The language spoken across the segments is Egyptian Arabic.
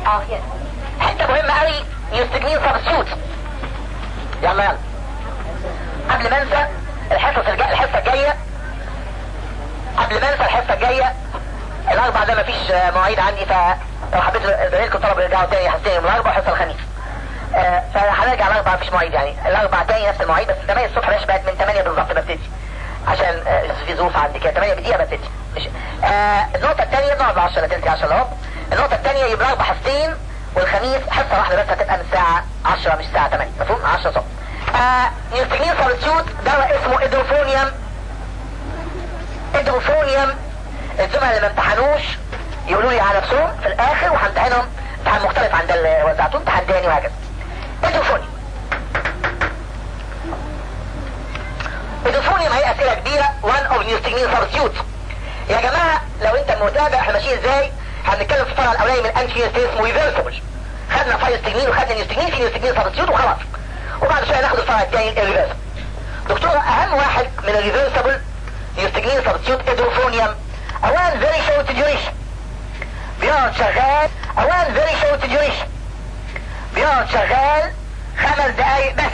اه يس حته مهمه قوي يستجنين سبستيوت يلا يلا قبل ما انسى الحصه الجايه الحصه الجايه قبل ما انسى الحصه الجايه الاربع ده مفيش آه، مواعيد عندي فلو حبيت زمايلكم طلبوا يرجعوا تاني حصتين يوم الاربع وحصه الخميس آه، فهنرجع الاربع مفيش مواعيد يعني الاربع تاني نفس المواعيد بس 8 الصبح مش بقت من 8 بالظبط ببتدي عشان آه، في ظروف عندي كده 8 بدقيقه ببتدي مش آه النقطه الثانيه نقعد 10 ل 10 10 اهو النقطه الثانيه يبقى اربع حصتين والخميس حصه واحده بس هتبقى من الساعه 10 مش الساعه 8 مفهوم 10 الصبح آه يستجين سوليتيود دواء اسمه ادروفونيوم ادروفونيوم الزملاء اللي ما امتحنوش يقولوا لي على نفسهم في الاخر وهمتحنهم امتحان مختلف عن ده اللي وزعتوه امتحان تاني وهكذا ادروفونيوم ادروفونيوم هي اسئله كبيره one of نيوستجمين substitute يا جماعه لو انت متابع احنا ماشيين ازاي هنتكلم في الفرع الاولاني من انتي اسمه ريفرسبل خدنا فايستجمين وخدنا نيوستجمين في نيوستجمين سبستيوت وخلاص وبعد شويه ناخد الفرع الثاني الريفرسبل دكتور اهم واحد من الريفرسبل نيوستجمين سبستيوت ادروفونيوم اولا فيري شورت ديوريشن بيقعد شغال اولا فيري شورت ديوريشن بيقعد شغال خمس دقايق بس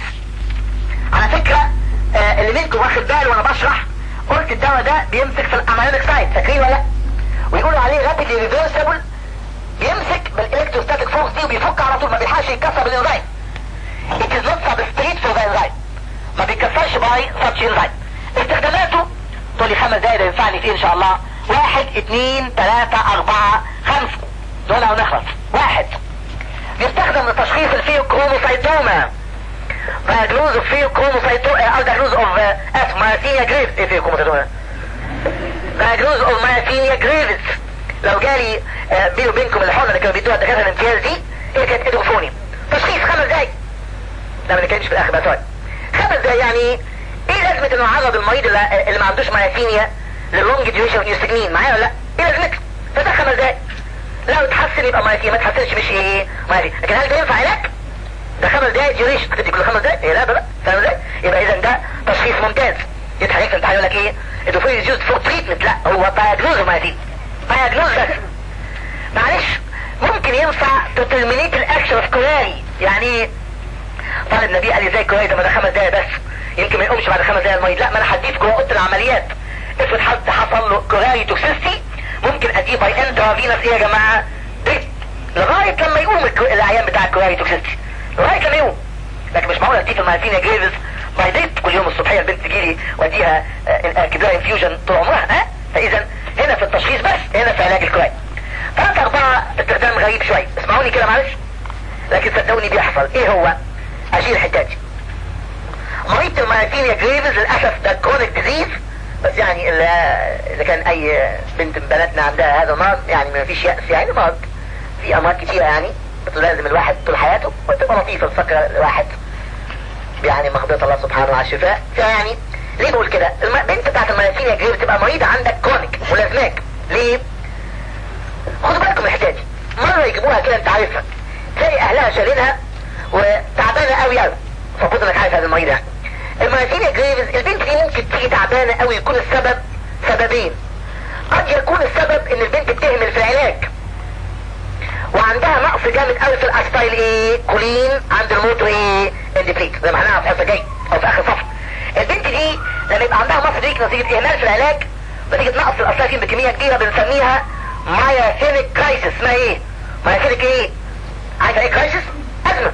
على فكرة آه اللي منكم واخد باله وانا بشرح قلت الدواء ده بيمسك في الاميونيك سايت فاكرين ولا لا ويقولوا عليه رابيدلي ريفرسبل بيمسك بالالكتروستاتيك فورس دي وبيفك على طول ما بيلحقش يتكسر بالانزيم it is not substrate for the enzyme ما بيتكسرش باي such enzyme استخداماته تقول لي خمس دقايق ده ينفعني فيه ان شاء الله واحد اتنين تلاتة اربعة خمسة دول ونخلص واحد بيستخدم لتشخيص الفيوكروموسايتوما diagnosis of pheochromocytoma او diagnosis of uh, as myasthenia gravis ايه pheochromocytoma diagnosis of myasthenia gravis لو جالي آه، بيني وبينكم الحقنه اللي كانوا بيدوها الدكاتره الامتياز دي ايه كانت ادروفوني تشخيص خمس دقايق لا ما نتكلمش في الاخر بقى سؤال خمس دقايق يعني ايه لازمه انه يعرض المريض اللي, اللي ما عندوش ماياسينيا للونج ديوريشن اوف نيوستجمين معايا ولا لا؟ ايه لازمته؟ فده خمس دقايق لو اتحسن يبقى ماياسينيا ما اتحسنش مش ايه ماياسينيا لكن هل ده ينفع علاج؟ ده خمس دقايق ديوريشن هتدي كل خمس دقايق ايه لا ده لا فاهم ازاي؟ يبقى اذا ده تشخيص ممتاز يضحك عليك في الامتحان يقول لك ايه؟ ادوفين از يوزد فور تريتمنت لا هو دايجنوز ماياسينيا دايجنوز بس معلش ممكن ينفع تترمينيت الاكشن اوف كوراري يعني ايه؟ طالب نبي قال لي ازاي كويس ده ما ده خمس دقايق بس يمكن ما يقومش بعد خمس دقايق المريض لا ما انا هديه في جوه اوضه العمليات افرض حد حصل له كوراري توكسيستي ممكن اديه باي انترافينس ايه يا جماعه؟ دريب لغايه لما يقوم الكو- العيان بتاع الكوراري توكسيستي لغايه لما يقوم لكن مش معقول اديه في المايتينيا جريفز باي دريب كل يوم الصبحيه البنت تجيلي واديها اجيب لها انفيوجن طول عمرها ها فاذا هنا في التشخيص بس هنا في علاج الكوراري ثلاثة أربعة استخدام غريب شوية اسمعوني كده معلش لكن صدقوني بيحصل ايه هو اشيل الحتة دي مريض المايتينيا جريفز للأسف ده كرونيك ديزيز بس يعني اللي اذا كان اي بنت من بناتنا عندها هذا المرض يعني ما فيش يأس يعني مرض في امراض كتيرة يعني بتلازم الواحد طول حياته وتبقى لطيفة الفكرة الواحد يعني مقدرة الله سبحانه على الشفاء فيعني ليه بقول كده البنت بتاعت المايتينيا جريفز تبقى مريضة عندك كرونيك ملازماك ليه خدوا بالكم من الحكايه دي مره يجيبوها كده انت عارفها تلاقي اهلها شايلينها وتعبانه قوي قوي فكنت انك عارف هذا المريض يعني المايثينيا جريفز البنت دي ممكن تيجي تعبانه قوي يكون السبب سببين قد يكون السبب ان البنت بتهمل في العلاج وعندها نقص جامد قوي في الاسبايل ايه كولين عند الموتور ايه اندبليت زي ما هنعرف في الحصه الجايه او في اخر صفحه البنت دي لما يبقى عندها نقص ديك نتيجه اهمال في العلاج نتيجه نقص الاسبايل بكميه كبيره بنسميها ماياسينيك كرايسيس اسمها ايه ماياسينيك ايه عارفه ايه كرايسيس ازمه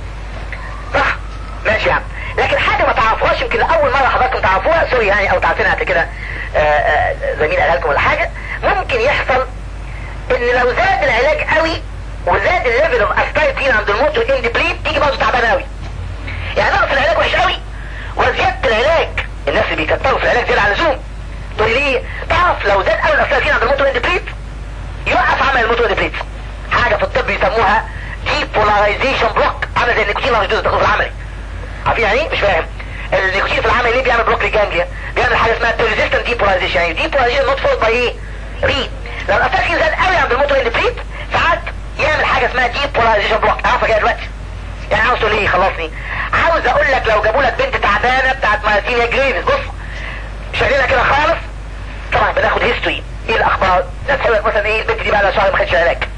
صح ماشي يا عم لكن حاجه ما تعرفوهاش يمكن اول مره حضراتكم تعرفوها سوري يعني او تعرفينها قبل كده آه، آه، زميل قالها لكم ولا حاجه ممكن يحصل ان لو زاد العلاج قوي وزاد الليفل اوف اسبايتين عند الموتور اندبليت تيجي برضه تعبانه قوي يعني نقص العلاج وحش قوي وزياده العلاج الناس اللي بيكتروا في العلاج زياده عن اللزوم تقول لي ليه تعرف لو زاد قوي الاسبايتين عند الموتور اندبليت يوقف عمل الموتور اندبليت حاجه في الطب يسموها ديبولاريزيشن بلوك عامله زي النيكوتين لما بيدوز الدكتور في العملي عارفين يعني ايه مش فاهم النيكوتين في العمل ليه بيعمل بلوك للجانجليا بيعمل حاجه اسمها بيرزيستنت ديبولاريزيشن يعني ديبولاريزيشن نوت فولد باي ايه ري لو الاساكين زاد قوي عند الموتور اندبليت ساعات يعمل حاجه اسمها ديبولاريزيشن بلوك عارفه كده دلوقتي يعني عاوز تقول ايه خلصني عاوز اقول لك لو جابوا لك بنت تعبانه بتاعت مايسينيا جريفز بص شايلينها كده خالص طبعا بناخد هيستوري ايه الاخبار ناس تقول لك مثلا ايه البنت دي بقى لها شهر ما خدش علاج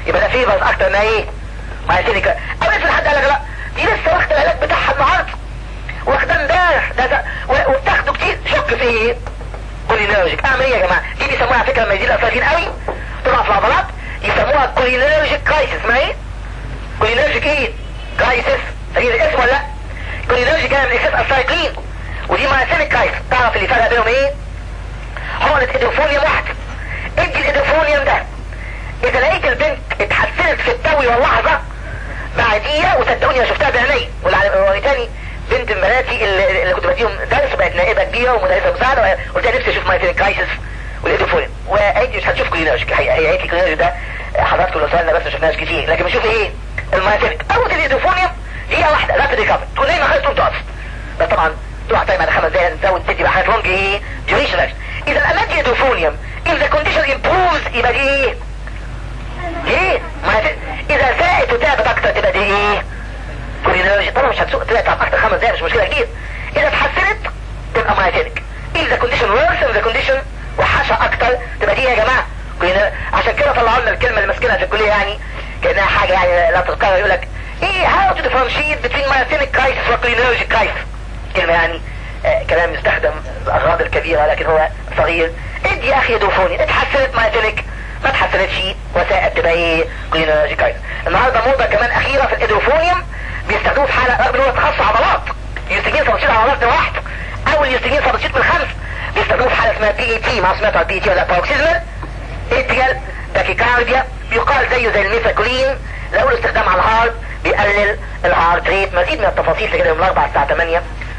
يبقى ده فيفرز اكتر ما ايه مايتينيك او افرض حد قال لك لا دي لسه واخده العلاج بتاعها النهارده واخده امبارح ده ده و- وبتاخده كتير شك في ايه كولينرجيك اعمل ايه يا جماعه دي بيسموها على فكره لما يزيد الاسرائيل قوي تقع في العضلات يسموها كولينرجيك كرايسيس ما ايه كولينرجيك ايه كرايسيس فاكرين الاسم ولا لا كولينرجيك جايه من اكسس اسايكلين ودي مايسينيك كرايسيس تعرف اللي فرق بينهم ايه حقنة ايدوفونيوم واحدة ادي الايدوفونيوم ده اذا لقيت البنت اتحسنت في التوي واللحظة بعديها وصدقوني انا شفتها بعيني واللي تاني بنت مراتي اللي, اللي كنت بديهم درس بقت نائبة كبيرة ومدرسة مساعدة قلت لها نفسي اشوف مايتين كرايسيس والايدوفونيوم وقالت لي مش هتشوف كلينرجيك الحقيقة هي قالت لي كلينرجيك ده حضراتكم لو سألنا بس ما شفناش كتير لكن بنشوف ايه المايتين اول الايدوفونيوم دقيقة واحدة رابد ريكفر تقول لي ما خلص تقوم تقف بس طبعا تقع تايم على خمس دقايق تزود تدي بقى حاجات لونج ايه duration اكشن اذا الامادي ايدوفونيوم if the condition improves يبقى دي ايه ايه ما هت... اذا زادت وتعبت اكتر تبقى دي ايه كولينرجي طبعا مش هتسوق تلاقي تعب اكتر خمس دقايق مش مشكله كبير اذا اتحسنت تبقى مايتينك if the condition worsen the condition وحشة اكتر تبقى دي يا جماعه كولينر... عشان كده طلعوا لنا الكلمه اللي ماسكينها في الكليه يعني كانها حاجه يعني لا تذكرها يقول لك ايه how to differentiate between myasthenic crisis و cholinergic crisis كلمه يعني آه كلام يستخدم الاغراض الكبيره لكن هو صغير ادي يا اخي دوفوني اتحسنت مايتينك ما اتحسنتش وسائل تبقى ايه كلينرجي كايس النهارده موضه كمان اخيره في الايدروفونيوم بيستخدموه في حاله رغم ان هو تخصص عضلات يستجين سبسيط عضلات لواحد او يستجين سبسيط من خمس بيستخدموه في حاله اسمها بي اي تي ما سمعتوا عن بي اي تي ولا باروكسيزمال اتريال تاكيكارديا بيقال زيه زي الميثاكولين لو له استخدام على الهارت بيقلل الهارت ريت مزيد من التفاصيل في كده يوم الاربعاء الساعه 8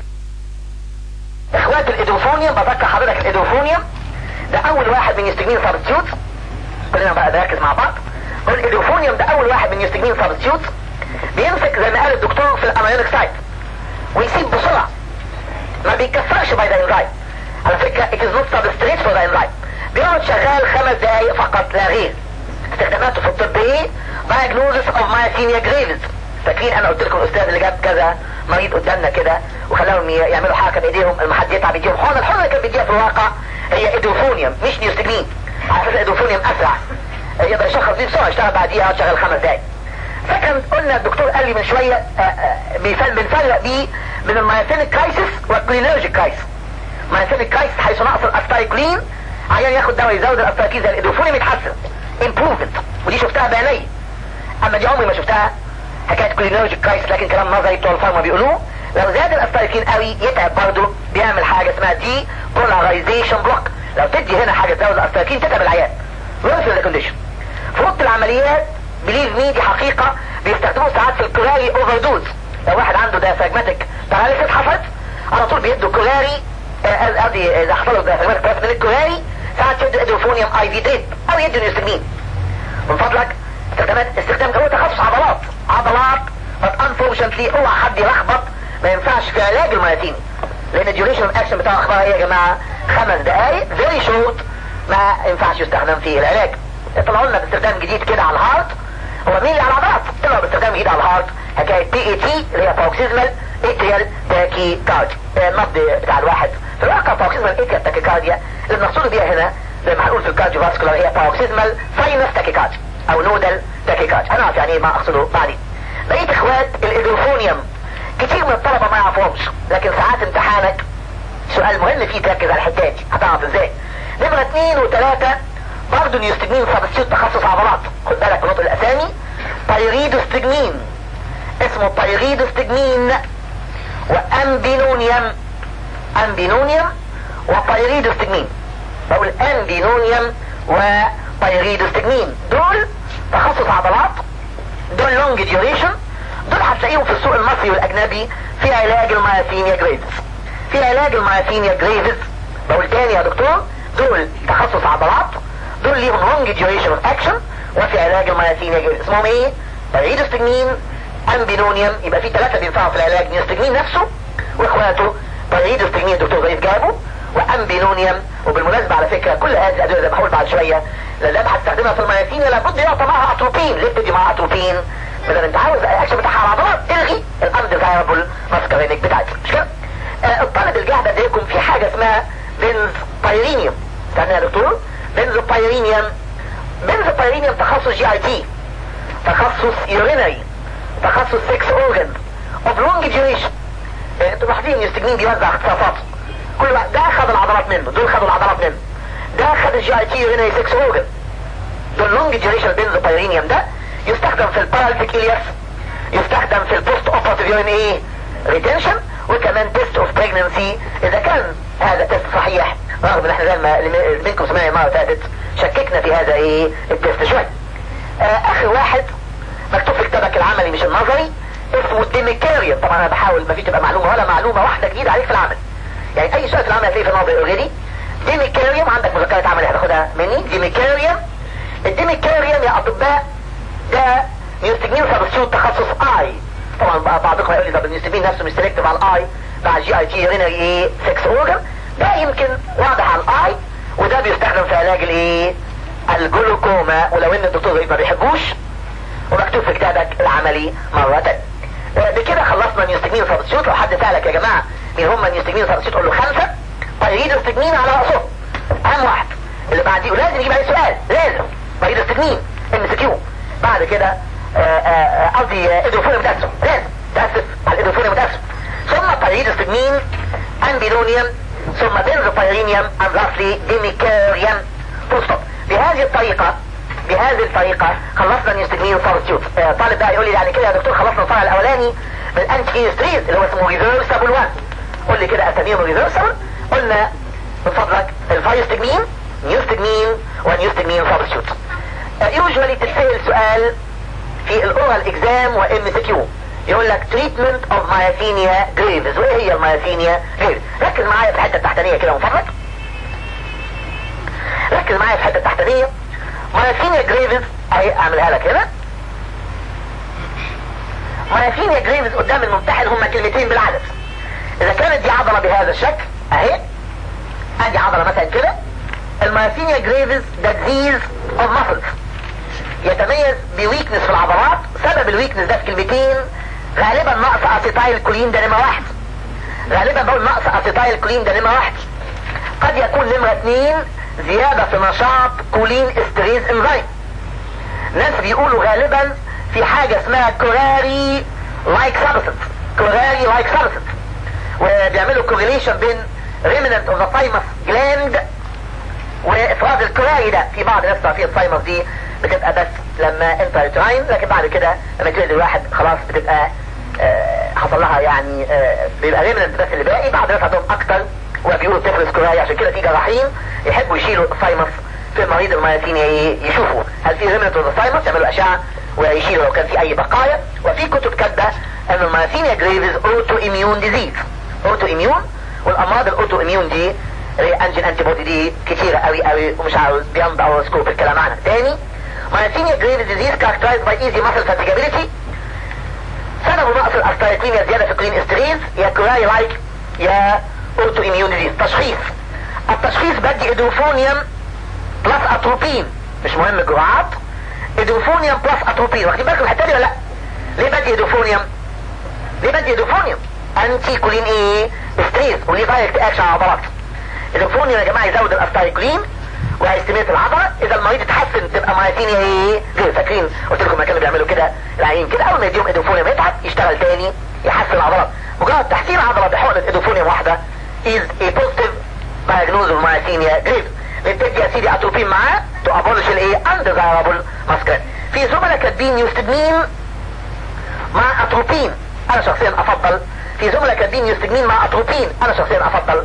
اخوات الايدروفونيوم بذكر حضرتك الايدروفونيوم ده اول واحد من يستجمين سبستيوت كلنا بقى نركز مع بعض الايدروفونيوم ده اول واحد من يستجمين سبستيوت بيمسك زي ما قال الدكتور في الانايونيك سايت ويسيب بسرعه ما بيتكسرش باي ذا انزايم على فكره it is not substrate for the enzyme بيقعد شغال خمس دقايق فقط لا غير استخداماته في الطب ايه diagnosis of myasthenia gravis فاكرين انا قلت لكم الاستاذ اللي جاب كذا مريض قدامنا كده وخلاهم يعملوا حركه بايديهم لما حد يتعب يديهم حقنه الحقنه اللي كان بيديها في الواقع هي ايدوفونيوم مش نيوستجمين على اساس ايدوفونيوم اسرع يقدر يشخص دي بسرعه يشتغل بعديها يشتغل خمس دقايق فكان قلنا الدكتور قال لي من شويه بنفرق بيه من المايثينيك كرايسيس والكلينرجيك كرايسيس مايثينيك كرايسيس حيث نقص الاستايكلين عيان ياخد دواء يزود الاستايكلين زي الايدوفونيوم يتحسن امبروفمنت ودي شفتها بعيني اما دي عمري ما شفتها حكايه كلينرجيك كرايسيس لكن كلام نظري بتوع الفارما بيقولوه لو زاد الاستايكلين قوي يتعب برضه بيعمل حاجه اسمها دي بولاريزيشن بلوك لو تدي هنا حاجه تزود الاستايكلين تتعب العيان ورث ذا كونديشن في اوضه العمليات بليف مي دي حقيقه بيستخدموه ساعات في الكولاري اوفر دوز لو واحد عنده ديافراجماتيك باراليسيس حصلت على طول بيدوا كولاري قصدي اذا حصل له ديافراجماتيك باراليسيس من الكولاري ساعات يدوا ادوفونيوم اي في دريب او يدوا نيوستجمين من فضلك استخدامات استخدام هو تخصص عضلات عضلات بس انفورشنتلي اوعى حد يلخبط ما ينفعش في علاج المياتيني لان الديوريشن اكشن بتاع اخبار ايه يا جماعه خمس دقائق فيري شورت ما ينفعش يستخدم فيه العلاج طلعوا لنا باستخدام جديد كده على الهارت هو مين اللي على العضلات طلعوا باستخدام جديد على الهارت حكايه بي اي تي اللي هي باروكسيزمال اتريال تاكي كارد النبض بتاع الواحد في الواقع باروكسيزمال اتريال تاكي كارديا اللي المقصود بيها هنا زي ما هنقول في الكارديو فاسكولار هي باروكسيزمال ساينس تاكي كارد او نودل تاكي كارد انا عارف يعني ايه ما اقصده بعدين بقيت اخوات الايدروفونيوم كتير من الطلبه ما يعرفهمش لكن ساعات امتحانك سؤال مهم فيه تركز على الحته دي هتعرف ازاي نمره اثنين وثلاثه برضه نيوستجمين سبستيوت تخصص عضلات خد بالك من نطق الاسامي بايريدوستجمين اسمه بايريدوستجمين وامبينونيوم امبينونيوم وبايريدوستجمين بقول امبينونيوم وبايريدوستجمين دول تخصص عضلات دول لونج ديوريشن دول هتلاقيهم في السوق المصري والاجنبي في علاج المايثينيا جريفز في علاج المايثينيا جريفز بقول تاني يا دكتور دول تخصص عضلات دول ليهم لونج ديوريشن اوف اكشن وفي علاج المايثينيا جريفز اسمهم ايه؟ بايريدوستجمين امبينونيوم يبقى في ثلاثه بينفعوا في العلاج نيوستجمين نفسه واخواته بايريدوستجمين الدكتور ضيف جابه وامبينونيوم وبالمناسبه على فكره كل هذه الادويه زي ما هقول بعد شويه لازم هتستخدمها في المايثينيا لابد يعطى معها اتروبين ليه بتدي معاها اتروبين؟ بدل انت عاوز الاكشن بتاعها على العضلات الغي الانديزايربل ماسكارينيك بتاعتك مش كده؟ آه الطالب الجهد اديكم في حاجه اسمها بنز بايرينيوم استنى يا دكتور بنز بايرينيوم بنز بايرينيوم تخصص جي اي تي تخصص يورينري تخصص سكس اورجن اوف لونج ديوريشن انتوا لاحظين النيوستجمين بيوزع اختصاصاته كل واحد ده خد العضلات منه دول خدوا العضلات منه ده خد الجي اي تي يورينري سكس اورجن دول لونج ديوريشن بنزوبايرينيوم ده يستخدم في البارالتيك الياس يستخدم في البوست اوبراتيف يورين ايه ريتنشن وكمان تيست اوف بريجننسي اذا كان هذا تيست صحيح رغم ان احنا زي ما اللي منكم سمعنا المره فاتت شككنا في هذا ايه التيست شويه آه اخر واحد مكتوب في كتابك العملي مش النظري اسمه الديميكاريوم طبعا انا بحاول ما فيش تبقى معلومه ولا معلومه واحده جديده عليك في العمل يعني اي سؤال في العمل هتلاقيه في النظري اوريدي ديميكاريوم عندك مذكره عملي هتاخدها مني ديميكاريوم الديميكاريوم يا اطباء ده نيوستجمين سبستيوت تخصص اي طبعا بعضكم هيقول لي طب النيوستجمين نفسه مش سيلكتيف على الاي مع الجي اي تي يورينري ايه 6 اورجن ده يمكن واضح على الاي وده بيستخدم في علاج الايه الجلوكوما ولو ان الدكتور ضريب ما بيحبوش ومكتوب في كتابك العملي مرة تانية بكده خلصنا نيوستجمين سبستيوت لو حد سألك يا جماعة مين هم نيوستجمين سبستيوت قول له خمسة مريض استجمين على رأسهم اهم واحد اللي بعديه ولازم يجيب عليه سؤال لازم مريض استجمين ام سي كيو بعد كده قصدي ادوفوني متأسف لازم تأسف على الادوفوني متأسف ثم مريض استجمين امبيلونيوم ثم بنزوبايرينيوم and lastly ديميكاريوم فوستوب بهذه الطريقة بهذه الطريقة خلصنا نيوستجمين سبستيوت آه طالب بقى يقول لي يعني كده يا دكتور خلصنا الفرع الاولاني من انتي ستريز اللي هو اسمه ريفرسبل 1 قول لي كده اساميهم ريفرسبل قلنا من فضلك الفايستجمين نيوستجمين ونيوستجمين سبستيوت يوجوالي تتسأل سؤال في الاورال اكزام وام سي كيو يقول لك تريتمنت اوف مايثينيا جريفز وايه هي المايثينيا جريفز ركز معايا في الحته التحتانيه كده من فضلك ركز معايا في الحته التحتانيه مايثينيا جريفز اهي اعملها لك هنا مايثينيا جريفز قدام الممتحن هما كلمتين بالعدد اذا كانت دي عضله بهذا الشكل اهي ادي عضله مثلا كده المايثينيا جريفز ده ديزيز اوف ماسلز يتميز بويكنس في العضلات سبب الويكنس ده في كلمتين غالبا نقص اسيتايل كولين ده نمره واحد غالبا بقول نقص اسيتايل كولين ده نمره واحد قد يكون نمره اثنين زيادة في نشاط كولين استريز انزيم ناس بيقولوا غالبا في حاجة اسمها كوراري لايك سابسنت كوراري لايك سابسنت وبيعملوا كوريليشن بين ريمننت اوف ذا تايمس جلاند وافراز الكوراري ده في بعض الناس تعرفين التايمس دي بتبقى بس لما انت ريتراين لكن بعد كده لما يتولد الواحد خلاص بتبقى آه حصل لها يعني آه بيبقى ريمننت بس اللي باقي بعض الناس عندهم اكتر وبيقولوا تفرز كوراري عشان كده في جراحين يحبوا يشيلوا الثايمس في المريض المايثيني يشوفوا هل في ريمننت اوف الثايمس يعملوا اشعه ويشيلوا لو كان في اي بقايا وفي كتب كاتبه ان المايثينيا جريفز اوتو اميون ديزيز اوتو اميون والامراض الاوتو اميون دي انجن انتي بودي دي كتيره قوي قوي ومش عاوز بياند اور سكوب الكلام عنها تاني مايثينيا جريفز ديزيز كاركترايزد باي ايزي ماسل فاتيجابيلتي سبب نقص الاستايتيميا زياده في كلين استريز يا كوراي لايك يا اوتو اميون ديزيز تشخيص التشخيص بدي ادوفونيوم بلس اتروبين مش مهم الجرعات ادوفونيوم بلس اتروبين واخدين بالكم الحته دي ولا لا ليه بدي ادوفونيوم ليه بدي ادوفونيوم انتي كولين ايه ستريس وليه دايركت اكشن على العضلات ادوفونيوم يا جماعه يزود الاستايكلين وهيستميت العضله اذا المريض اتحسن تبقى مايتينيا ايه غير فاكرين قلت لكم ما كانوا بيعملوا كده العيين كده اول ما يديهم ادوفونيوم يتعب يشتغل تاني يحسن العضلات مجرد تحسين عضله بحقنه ادوفونيوم واحده is a positive diagnosis of myasthenia gravis بتدي يا سيدي اتروبين معاه تو ابولش الايه undesirable muscular في زملاء كاتبين يستجمين مع اتروبين انا شخصيا افضل في زملاء كاتبين يستجمين مع اتروبين انا شخصيا افضل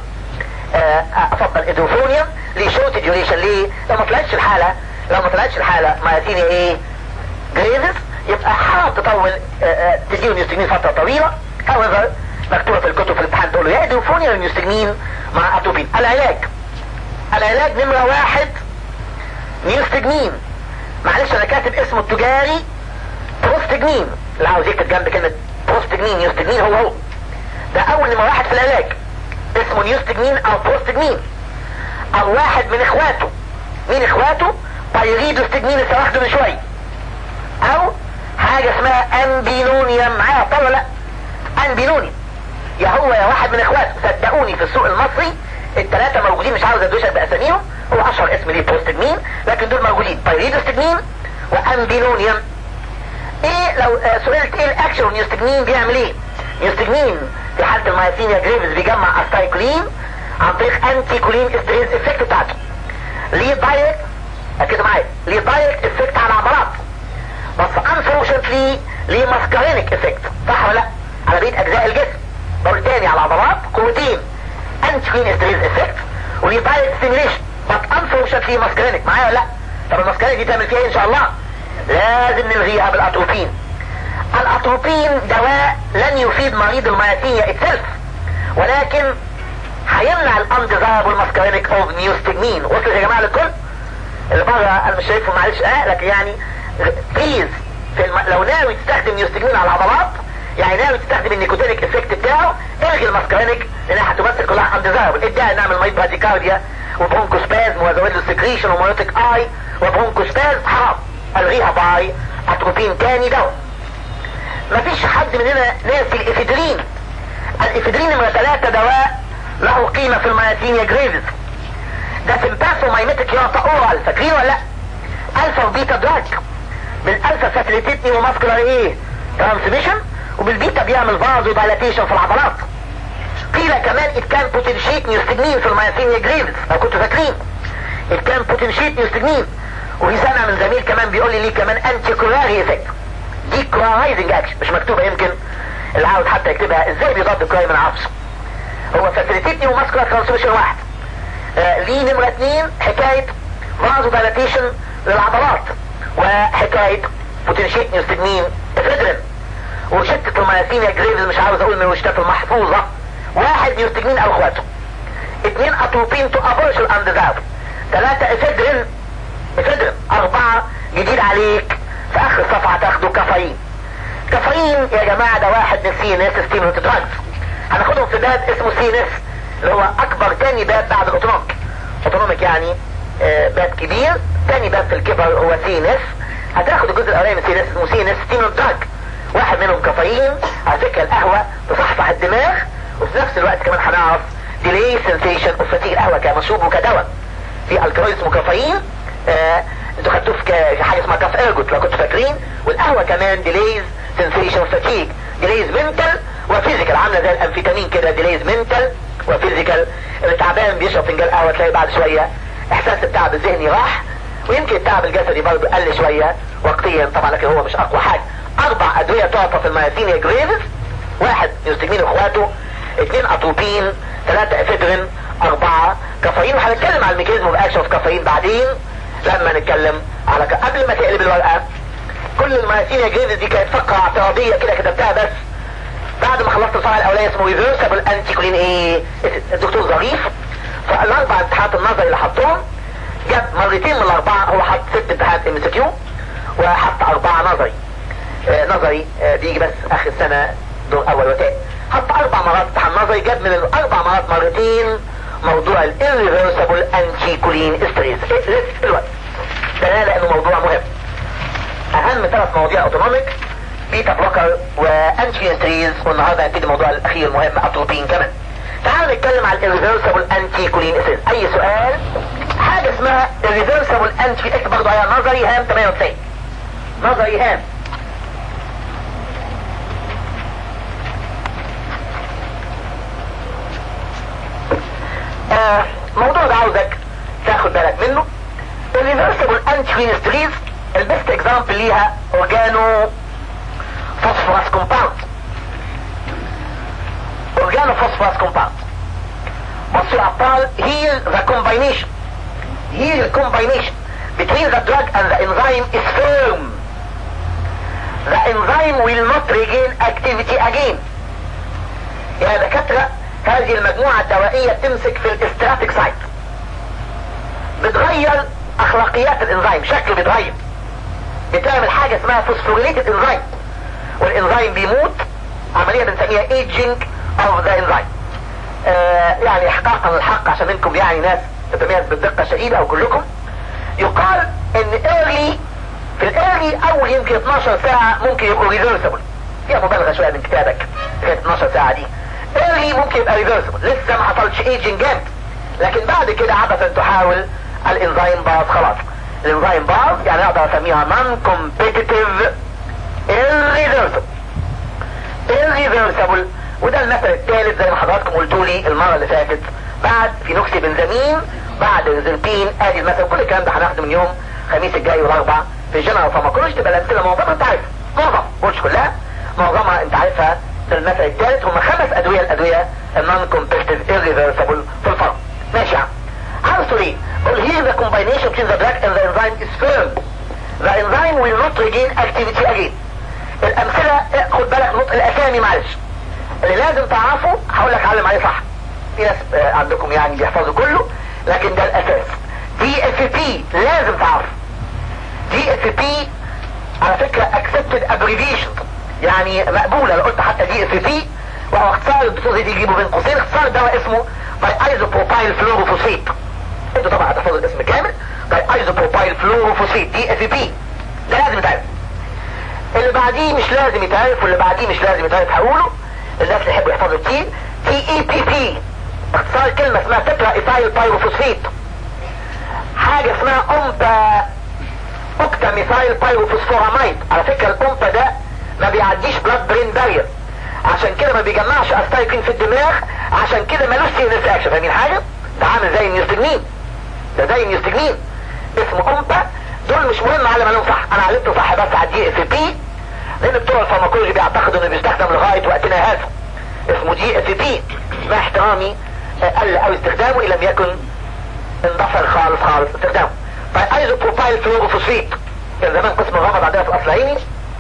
افضل ادوفونيوم لشورت ديوريشن ليه لو ما طلعتش الحاله لو ما طلعتش الحاله ماياسينيا ايه جريفز يبقى حرام تطول تديهم يستجمين فتره طويله however مكتوبة في الكتب في الامتحان تقول له يا ادوفونيا نيوستجمين مع اتوبين العلاج العلاج نمرة واحد نيوستجمين معلش انا كاتب اسمه التجاري بروستجمين اللي عاوز يكتب جنب كلمة بروستجمين نيوستجمين هو هو ده اول نمرة واحد في العلاج اسمه نيوستجمين او بروستجمين او واحد من اخواته مين اخواته بايريدوستجمين لسه واخده من شوية او حاجة اسمها امبينونيوم معايا طلع لا امبينونيوم يا هو يا واحد من اخواته صدقوني في السوق المصري الثلاثة موجودين مش عاوز ادوشك باساميهم هو اشهر اسم ليه بروستجمين لكن دول موجودين بايريدوستجمين وامبينونيوم لو آه، سئلت ايه الاكشن والنيوستجمين بيعمل ايه نيوستجمين في حالة المايسينيا جريفز بيجمع استايكولين عن طريق انتي كولين استريز افكت بتاعته ليه دايركت ركزوا معايا ليه دايركت افكت على العضلات بس انفورشنتلي ليه ماسكارينيك افكت صح ولا لا على بقيه اجزاء الجسم بقول تاني على العضلات قوتين انتي كولين استريز افكت وليه دايركت ستيميليشن بس انفورشنتلي ماسكارينيك معايا ولا لا طب الماسكارينيك دي تعمل فيها ايه ان شاء الله لازم نلغيها بالاتروبين الاتروبين دواء لن يفيد مريض المياسينيا اتسلف ولكن هيمنع الانديزايربل ماسكارينيك اوف نيوستجمين وصلت يا جماعه للكل اللي بره انا مش شايفه معلش اه لكن يعني بليز في الم... لو ناوي تستخدم نيوستجمين على العضلات يعني ناوي تستخدم النيكوتينيك افكت بتاعه الغي الماسكارينيك لانها هتمثل كلها انديزايربل ادعي نعمل مايت براديكارديا وبرونكوسبازم وزويد سكريشن ومونوتيك اي وبرونكوسبازم حرام الغيها باي اتروبين تاني دواء مفيش حد مننا ناسي الافيدرين الافيدرين نمرة ثلاثة دواء له قيمة في المياسينيا جريفز ده سمباسو مايمتك يعطى اورال فاكرين ولا لا الفا وبيتا دراج بالالفا فاسيليتيت نيو ماسكولار ايه ترانسميشن وبالبيتا بيعمل فازو دايلاتيشن في العضلات قيل كمان it can potentiate نيوستجمين في المياسينيا جريفز لو كنتوا فاكرين it can potentiate نيوستجمين وفي سنة من زميل كمان بيقول لي ليه كمان انتي كوراري افكت دي كرايزنج اكشن مش مكتوبة يمكن اللي عاوز حتى يكتبها ازاي بيضاد كراي من عفش هو فاسيليتيت نيو ماسكولار ترانسميشن واحد آه ليه نمرة اتنين حكاية فازو دايلاتيشن للعضلات وحكاية بوتنشيت نيوستجمين افيدرين وشتة المياسينيا جريفز مش عاوز اقول من الوشتات المحفوظة واحد نيوستجمين او اخواته اتنين اتروبين تو ابولش الاندزاف ثلاثة افيدرين افيدرين اربعة جديد عليك في اخر الصفحة تاخدوا كافيين كافيين يا جماعة ده واحد من سي ان اس ستيمولنت دراجز هناخدهم في باب اسمه سي ان اس اللي هو اكبر تاني باب بعد الاوتونوميك اوتونوميك يعني آه باب كبير تاني باب في الكبر هو سي ان اس هتاخد الجزء الاولاني من سي ان اس اسمه سي ان اس ستيمولنت دراج واحد منهم كافيين على فكرة القهوة تصحصح الدماغ وفي نفس الوقت كمان هنعرف ديلي سنسيشن اوف فتيج القهوة كمشروب وكدواء في الكحول اسمه كافيين آه انتوا خدتوه في في حاجه اسمها كاف ارجوت لو كنتوا فاكرين والقهوه كمان ديليز سنسيشن فاتيج ديليز منتال وفيزيكال عامله زي الامفيتامين كده ديليز منتال وفيزيكال اللي تعبان بيشرب فنجان قهوه تلاقي بعد شويه احساس التعب الذهني راح ويمكن التعب الجسدي برضه قل شويه وقتيا طبعا لكن هو مش اقوى حاجه اربع ادويه تعطى في المياسينيا جريفز واحد يستجمين اخواته اثنين اتروبين ثلاثة افيدرين اربعة كافيين وهنتكلم على الميكانيزم اوف اكشن في كافيين بعدين لما نتكلم على ك... قبل ما تقلب الورقة كل المياسينيا جريفز دي كانت فقرة اعتراضية كده كتبتها بس بعد ما خلصت الفرع الاولاني اسمه ريفرسبل انتي كولين ايه الدكتور ظريف فالاربع امتحانات النظري اللي حطهم جاب مرتين من الاربعة هو حط ست امتحانات ام اس كيو وحط اربعة نظري آه نظري آه بيجي بس اخر سنة دور اول وتاني حط اربع مرات امتحان نظري جاب من الاربع مرات مرتين موضوع الirreversible anticholine ستريس ايه الوقت ده لانه موضوع مهم اهم ثلاث مواضيع اوتونوميك بيتا بلوكر وانتي ستريز والنهارده هنبتدي الموضوع الاخير المهم اتروبين كمان تعالوا نتكلم على الirreversible anticholine ستريس اي سؤال حاجه اسمها irreversible anti اكتب برضه عليها نظري هام 98 نظري هام آه موضوع ده عاوزك تاخد بالك منه الريفرسبل انتي البيست اكزامبل ليها اورجانو فوسفورس كومباوند اورجانو فوسفورس كومباوند بصوا يا ابطال here the combination here the combination between the drug and the enzyme is firm the enzyme will not regain activity again يا دكاتره هذه المجموعة الدوائية تمسك في الاستراتيك سايت بتغير اخلاقيات الانزيم شكله بيتغير بتعمل حاجة اسمها فوسفوريليتد انزيم والانزيم بيموت عملية بنسميها ايجينج اوف ذا انزيم يعني احقاقا الحق عشان منكم يعني ناس تتميز بالدقة الشديدة او كلكم يقال ان ايرلي في الايرلي اول يمكن 12 ساعة ممكن يبقوا ريفرسبل فيها مبالغة شوية من كتابك في 12 ساعة دي ايرلي ممكن يبقى ريفرسبل لسه ما حصلش ايجنج جامد لكن بعد كده عبثا تحاول الانزيم باظ خلاص الانزيم باظ يعني اقدر اسميها نون كومبيتيتيف irreversible وده المثل الثالث زي ما حضراتكم قلتوا لي المره اللي فاتت بعد فينوكسي بنزامين بعد ريزلبين ادي المثل كل الكلام ده هناخده من يوم الخميس الجاي والاربع في الجنرال فارماكولوجي تبقى الامثله معظمها انت عارفها معظم مش كلها معظمها انت عارفها في المثل الثالث هم خمس ادويه الادويه النون كومبيتيف irreversible في الفرق ماشي يا عم عاوز تقول ايه؟ قول here the combination between the drug and the enzyme is firm the enzyme will not regain activity again الامثله خد بالك نطق الاسامي معلش اللي لازم تعرفه هقول لك علم عليه صح في ناس آه، عندكم يعني بيحفظوا كله لكن ده الاساس دي اس بي لازم تعرف دي اس بي على فكرة accepted abbreviation يعني مقبولة لو قلت حتى دي اس بي وهو اختصار الدكتور زي دي يجيبه بين قوسين اختصار الدواء اسمه باي ايزوبروبايل فلوروفوسفيت انتوا طبعا هتحفظوا الاسم كامل باي ايزوبروبايل فلوروفوسفيت دي اس بي ده لازم يتعرف اللي بعديه مش لازم يتعرف واللي بعديه مش لازم يتعرف هقوله الناس اللي يحبوا يحفظوا التي تي اي بي بي اختصار كلمة اسمها تترا ايثايل بايروفوسفيت حاجة اسمها امبا اوكتا ميثايل بايروفوسفوراميد على فكرة الامبا ده ما بيعديش بلاد برين بارير عشان كده ما بيجمعش استايكين في الدماغ عشان كده ملوش سينس اكشن فاهمين حاجة ده عامل زي النيوستجمين ده زي النيوستجمين اسمه امبا دول مش مهم على ما صح انا علمته صح بس على الدي اس بي لان بتوع الفارماكولوجي بيعتقدوا انه بيستخدم لغاية وقتنا هذا اسمه دي اس بي مع احترامي آه، قل او استخدامه ان لم يكن اندثر خالص خالص استخدامه طيب ايزو بروبايل فلوروفوسفيت كان زمان قسم الغمض عندنا في الاصل عيني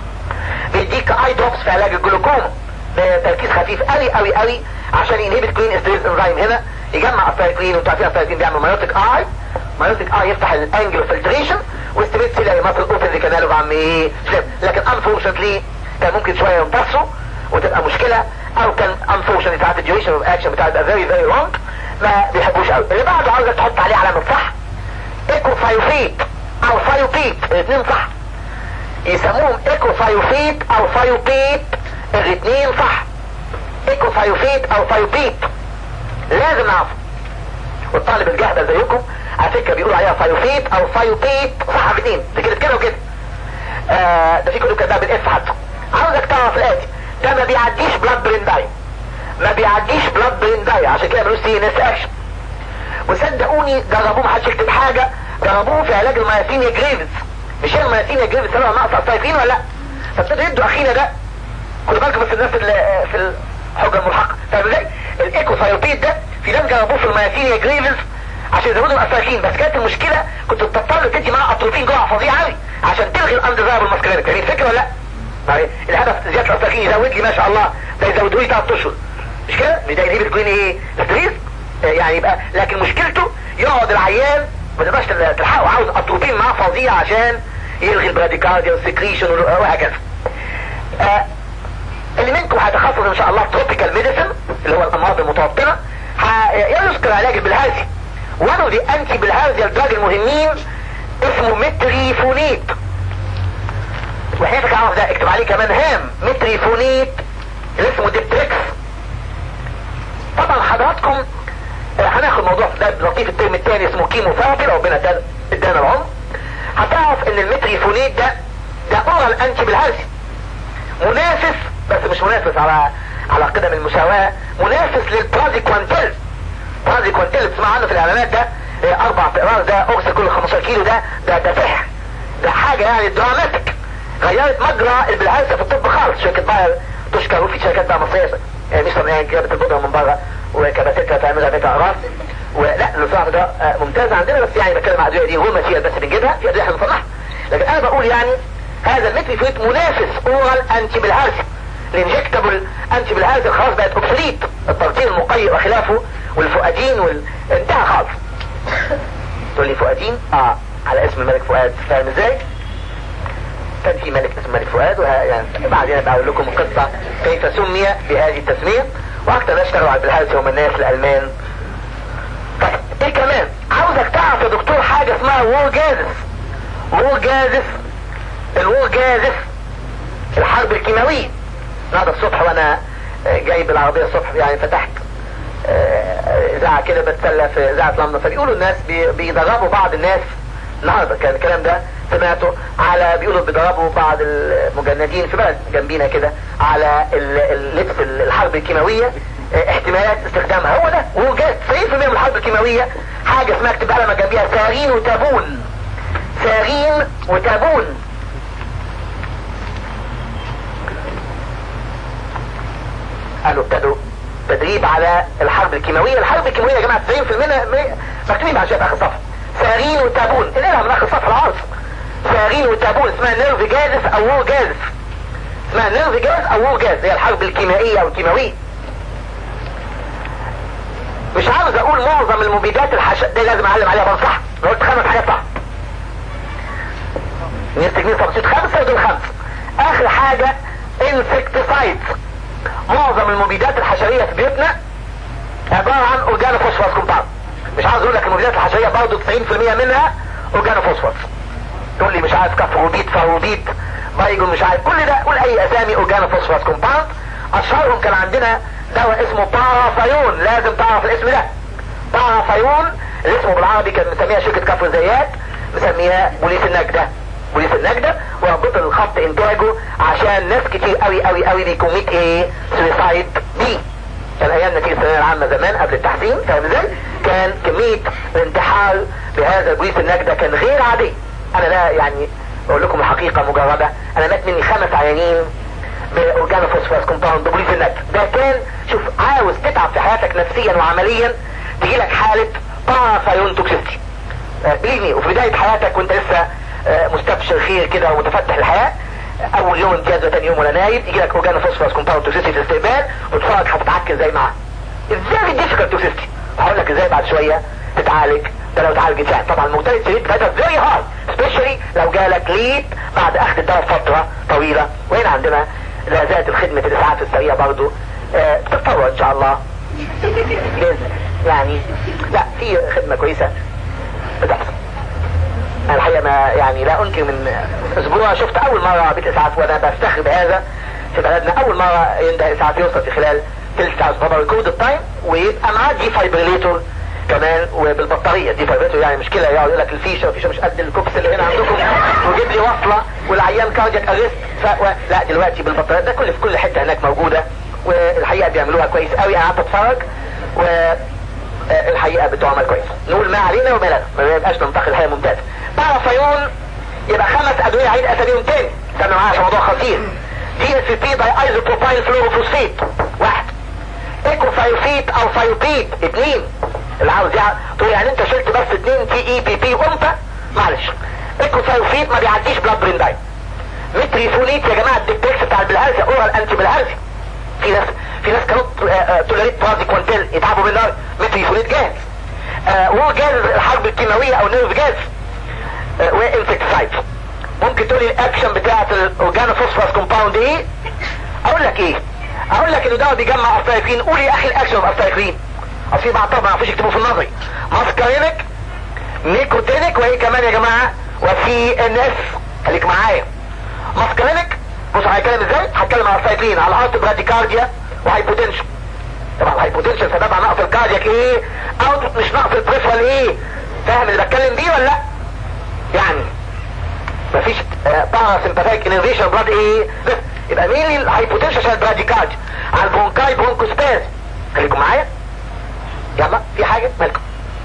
بيديك اي دروبس في علاج الجلوكوما بتركيز خفيف قوي قوي قوي عشان ينهبت كلين استريس انزيم هنا يجمع السايكلين وانتوا عارفين السايكلين بيعمل مايوتيك اي مايوتيك اي يفتح الانجل فلتريشن واستريت سيلاري ماسل اوبن كاناله بعمل ايه سليم. لكن انفورشنتلي كان ممكن شويه يمتصوا وتبقى مشكله او كان انفورشنتلي ساعات الديوريشن اوف اكشن بتاع يبقى فيري فيري لونج ما بيحبوش قوي اللي بعده عاوزك تحط عليه علامه صح ايكو فايوفيت او فايوبيت الاثنين صح يسموهم ايكو فايوفيت او فايوبيت الاثنين صح ايكو فايوفيت او فايوبيت لازم نعرفه والطالب الجهدة زيكم على فكرة بيقولوا عليها فايوفيت او فايوبيت صح الاثنين ده كده كده وكده آه ده في كتب كده بالاف حتى عاوزك تعرف الاتي ده ما بيعديش بلاد برين داي ما بيعديش بلاد برين داي عشان كده ملوش سي ان اس اكشن وصدقوني جربوه محدش يكتب حاجة جربوه في علاج المياسينيا جريفز مش هي المياسينيا جريفز سبب نقص السايفين ولا لا فابتدوا يدوا اخينا ده خدوا بالكم بس الناس اللي في الحجة الملحقة فاهم ازاي الايكو ثايروبيد ده في ناس جربوه في المياسينيا جريفز عشان يزودوا الاسايفين بس كانت المشكلة كنت بتضطر تدي معاه اتروفين جرعة فظيعة قوي عشان تلغي الاندزاير الماسكرينك يعني الفكرة ولا لا يعني الهدف زيادة الاسايفين يزود لي ما شاء الله ده يزودوا لي 3 اشهر مش كده مش ده يجيب الكوين ايه ستريس يعني يبقى لكن مشكلته يقعد العيان ما تقدرش تلحقه عاوز اتروبين معاه فظيع عشان يلغي البراديكارديا والسكريشن وهكذا آه اللي منكم هيتخصص ان شاء الله تروبيكال ميديسن اللي هو الامراض المتوطنه يذكر علاج البلهارسي وانه دي انتي بالهارسيا الدراج المهمين اسمه متريفونيت وحياتك اعرف ده اكتب عليه كمان هام متريفونيت اللي اسمه ديبتريكس طبعا حضراتكم هناخد موضوع ده لطيف الترم الثاني اسمه كيمو ثيرابي لو ربنا ادانا العمر هتعرف ان المتريفونيت ده ده اورال انتي بالهارسي منافس بس مش منافس على على قدم المساواة منافس للبرازيكوانتيل برازيكوانتيل تسمع عنه في الاعلانات ده اه اربع اقراص ده اقص كل 15 كيلو ده ده ده سحر ده حاجة يعني دراماتيك غيرت مجرى البلهارسة في الطب خالص شركة باير تشكر وفي شركات بقى مصرية يعني مش طبعا جابت البودرة من بره وكباتتها تعملها بيت اقراص ولا النظام ده ممتاز عندنا بس يعني بتكلم على الادويه دي هو ماتيريال بس بنجيبها في ادويه احنا بنصنعها لكن انا بقول يعني هذا الميتريفويت منافس اورال انتي بالهارسي الانجكتابل انتي بالهارسي خلاص بقت اوبسليت الترطيل المقيء وخلافه والفؤادين وال... انتهى خالص تقول لي فؤادين اه على اسم الملك فؤاد فاهم ازاي كان في ملك اسمه ملك فؤاد وه... يعني بعدين بقول لكم قصة كيف سمي بهذه التسمية واكتر ناس اشتغلوا على بالهارسي هم الناس الالمان طيب ايه كمان عاوزك تعرف يا دكتور حاجة اسمها وور جازف وور جازف الوور جازف الحرب الكيماوية النهارده الصبح وانا جايب العربية الصبح يعني فتحت اذاعة كده بتسلى في اذاعة لندن فبيقولوا الناس بيدربوا بعض الناس النهارده كان الكلام ده سمعته على بيقولوا بيضربوا بعض المجندين في بلد جنبينا كده على اللبس الحرب الكيماوية احتمالات استخدامها هو ده وجات 90% من الحرب الكيماوية حاجة اسمها اكتب على جنبيها سارين وتابون سارين وتابون قالوا ابتدوا تدريب على الحرب الكيماوية الحرب الكيماوية يا جماعة 90% منها مكتوبين بعد شوية اخر صفحة سارين وتابون انقلها من اخر صفحة العرض سارين وتابون اسمها نيرف جازف او وور جازف اسمها نيرف جاز او وور جاز هي الحرب الكيميائية او الكيماوية مش عاوز اقول معظم المبيدات الحش دي لازم اعلم عليها بنصح انا قلت خمس حاجات صح نستجمين تبسيط خمسة ودول خمسة اخر حاجة انسكتسايد معظم المبيدات الحشرية في بيوتنا عبارة عن اورجانو فوسفورس كومباوند مش عاوز اقول لك المبيدات الحشرية برضه 90% منها اورجانو فوسفورس تقول لي مش عارف كفروبيد فروبيد بايجون مش عارف كل ده قول اي اسامي اورجانو فوسفورس كومباوند اشهرهم كان عندنا دواء اسمه بارافيون لازم تعرف الاسم ده بارافيون اللي اسمه بالعربي كان مسميها شركة كفر زيات مسميها بوليس النجدة بوليس النجدة وربط الخط انتاجه عشان ناس كتير قوي قوي قوي بيكوميت ايه سويسايد بي كان ايام نتيجة الثانوية العامة زمان قبل التحسين فاهم ازاي كان كمية الانتحار بهذا بوليس النجدة كان غير عادي انا لا يعني بقول لكم الحقيقة مجردة انا مات مني خمس عيانين باورجانو فوسفورس كومباوند بوليس النجدة ده كان شوف عاوز تتعب في حياتك نفسيا وعمليا تجي لك حالة بارافايون توكسيستي بليني وفي بداية حياتك وانت لسه مستبشر خير كده ومتفتح الحياة اول يوم امتياز وتاني يوم ولا نايم يجي لك اورجانو فوسفورس كومباوند توكسيستي في الاستقبال وتتفرج هتتعكر ازاي معاه ازاي ديفيكالت توكسيستي هقول لك ازاي بعد شوية تتعالج ده لو اتعالجت يعني طبعا المورتاليتي ريت بتاعتها فيري هاي سبيشالي لو جالك ليد بعد اخذ الدواء فترة طويلة وهنا عندنا لا زالت الخدمة الاسعاف السريعة برضو آه بتتطور ان شاء الله يعني لا في خدمة كويسة بتحصل انا الحقيقة ما يعني لا انكر من اسبوع شفت اول مرة بيت اسعاف وانا بفتخر بهذا في بلدنا اول مرة ينده اسعاف يوصل في خلال ثلث ساعة طبعا ريكورد التايم ويبقى معاه دي فايبريليتور كمان وبالبطارية دي فايبريليتور يعني مشكلة يقعد يقول لك الفيشة الفيشة مش قد الكوكس اللي هنا عندكم وجيب لي وصلة والعيان كاردياك اريست ف... و... لا دلوقتي بالبطارية ده كل في كل حتة هناك موجودة والحقيقة بيعملوها كويس قوي قعدت اتفرج و الحقيقة بتعمل كويس نقول ما علينا وما لنا ما يبقاش ننتقل الحقيقة ممتازة بارافيون يبقى خمس ادوية عيد اساميهم تاني استنى معايا في موضوع خطير دي اس بي باي ايزوبروبايل فلوروفوسفيت واحد ايكوفايوفيت او فايوبيت اثنين اللي عاوز يعني تقول يعني انت شلت بس اثنين تي اي بي بي وانت معلش ايكوفايوفيت ما بيعديش بلاد برين داي متريفونيت يا جماعه الدكتكس بتاع البلهارسيا اورال انتي بالهارسيا في ناس في ناس كانوا تولاريت برازي كوانتيل يتعبوا بالنار متريفونيت جاهز آه وهو جاهز الحرب الكيماويه او نيرف جاز آه وانسكتسايد ممكن تقولي الاكشن بتاعت الاورجانو فوسفورس كومباوند ايه اقول لك ايه اقول لك انه ده بيجمع استايكلين قولي يا اخي الاكشن اوف استايكلين اصل في بعض طبعا ما يعرفوش يكتبوا في النظري ماسكارينك نيكوتينيك وايه كمان يا جماعه وسي ان اس خليك معايا ماسكارينك بص هيتكلم ازاي هتكلم على السايكلين على الارت براديكارديا وهايبوتنشن طبعا الهايبوتنشن سببها نقص الكاردياك ايه او مش نقص البريفرال ايه فاهم اللي بتكلم بيه ولا لا يعني مفيش بارا سمباثيك انرفيشن بلاد ايه بس يبقى مين الهايبوتنشن عشان البراديكارديا على البرونكاي برونكوسباز خليكم معايا يلا في حاجة مالكم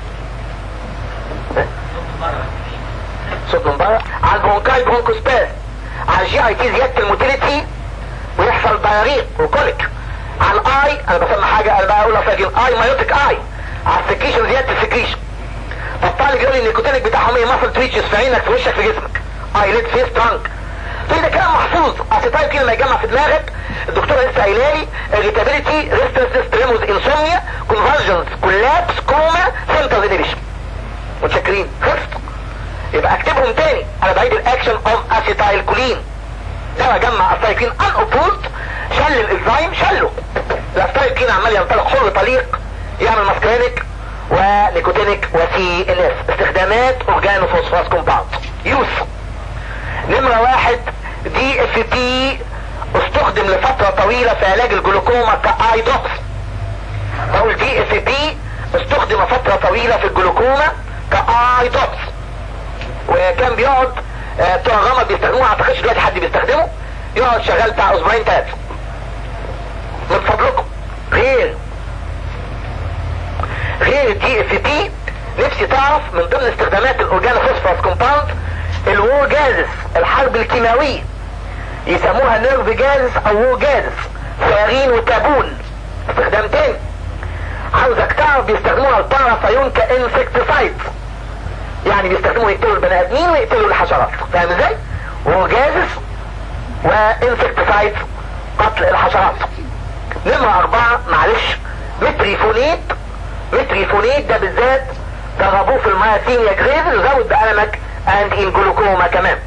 صوت من بره على البرونكاي برونكوسباز على الجي اي تي زيادة الموتيليتي ويحصل بياريق وكوليك على الاي انا بسمى حاجة انا بقى اقول افاجئ اي مايوتيك اي على السكريشن زيادة السكريشن فالطالب يقول لي النيكوتينيك بتاعهم ايه ماسل تويتشز في عينك في وشك في جسمك اي ليد فيس ترانك طيب ده كلام محفوظ اصل طيب كده لما يجمع في دماغك الدكتوره لسه قايله لي irritability restlessness tremors insomnia convulsions collapse كوما سنترال انيبيشن متشكرين خلصت يبقى اكتبهم تاني انا بعيد الاكشن اوف اسيتايل كولين ده جمع السايكلين ان اوبوزد شل الانزيم شله الاسايكلين عمال ينطلق حر طليق يعمل ماسكرينيك ونيكوتينيك وسي ان اس استخدامات اورجانو فوسفاس كومباوند يوز نمرة واحد دي اف بي استخدم لفترة طويلة في علاج الجلوكوما كاي دوكس بقول دي اف بي استخدم فترة طويلة في الجلوكوما كاي دوكس وكان بيقعد آه، بتوع الغمر بيستخدموه ما اعتقدش دلوقتي حد بيستخدمه يقعد شغال بتاع اسبوعين ثلاثه من فضلكم غير غير الدي اف تي نفسي تعرف من ضمن استخدامات الاورجانو فوسفورس كومباوند الوور جازس الحرب الكيماويه يسموها نيرف جازس او وور جازس سيارين وتابون استخدام تاني عاوزك تعرف بيستخدموها البارافايون كانسكتسايد يعني بيستخدموا يقتلوا البني ادمين ويقتلوا الحشرات فاهم ازاي؟ وور جازس وانسكتسايد قتل الحشرات نمرة اربعة معلش متريفونيت متريفونيت ده بالذات ضربوه في المياسينيا جريز وزود بألمك اند ان جلوكوما كمان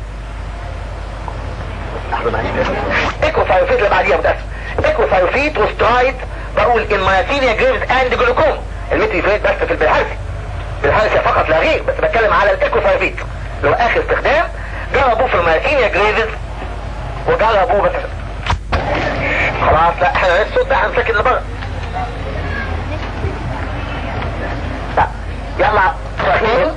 ايكوفايوفيت اللي بعديها متأسف ايكوفايوفيت وسترايد بقول ان مياسينيا جريز اند جلوكوما المتريفونيت بس في البلهارسي بالهارسيا فقط لا غير بس بتكلم على الايكوفايوفيت اللي هو اخر استخدام جربوه في المياسينيا جريفز وجربوه بس خلاص لا احنا الصوت ده هنسكن لبره لا يلا صحيح